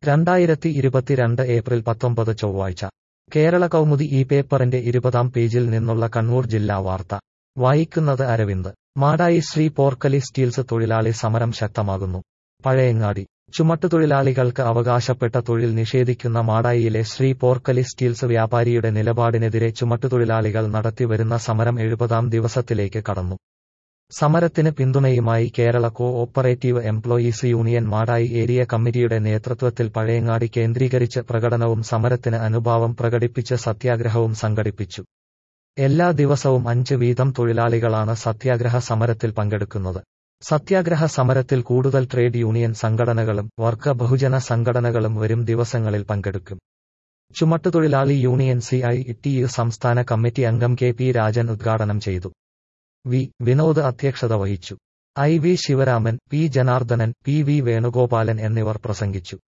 രണ്ടായിരത്തി ഇരുപത്തിരണ്ട് ഏപ്രിൽ പത്തൊമ്പത് ചൊവ്വാഴ്ച കേരള കൗമുദി ഈ പേപ്പറിന്റെ ഇരുപതാം പേജിൽ നിന്നുള്ള കണ്ണൂർ ജില്ലാ വാർത്ത വായിക്കുന്നത് അരവിന്ദ് മാടായി ശ്രീ പോർക്കലി സ്റ്റീൽസ് തൊഴിലാളി സമരം ശക്തമാകുന്നു പഴയങ്ങാടി ചുമട്ടുതൊഴിലാളികൾക്ക് അവകാശപ്പെട്ട തൊഴിൽ നിഷേധിക്കുന്ന മാടായിയിലെ ശ്രീ പോർക്കലി സ്റ്റീൽസ് വ്യാപാരിയുടെ നിലപാടിനെതിരെ ചുമട്ടുതൊഴിലാളികൾ നടത്തിവരുന്ന സമരം എഴുപതാം ദിവസത്തിലേക്ക് കടന്നു സമരത്തിന് പിന്തുണയുമായി Kerala co operative employees union Madayi area കമ്മിറ്റിയുടെ നേതൃത്വത്തിൽ പഴയങ്ങാടി കേന്ദ്രീകരിച്ച് പ്രകടനവും സമരത്തിന് അനുഭാവം പ്രകടിപ്പിച്ച് സത്യാഗ്രഹവും സംഘടിപ്പിച്ചു എല്ലാ ദിവസവും അഞ്ച് വീതം തൊഴിലാളികളാണ് സത്യാഗ്രഹ സമരത്തിൽ പങ്കെടുക്കുന്നത് സത്യാഗ്രഹ സമരത്തിൽ കൂടുതൽ ട്രേഡ് യൂണിയൻ സംഘടനകളും വർഗ ബഹുജന സംഘടനകളും വരും ദിവസങ്ങളിൽ പങ്കെടുക്കും ചുമട്ടുതൊഴിലാളി union C I T U സംസ്ഥാന കമ്മിറ്റി അംഗം കെ പി രാജൻ ഉദ്ഘാടനം ചെയ്തു വി വിനോദ് അധ്യക്ഷത വഹിച്ചു I V Sivaraman P Janardhanan P V Venugopalan എന്നിവർ പ്രസംഗിച്ചു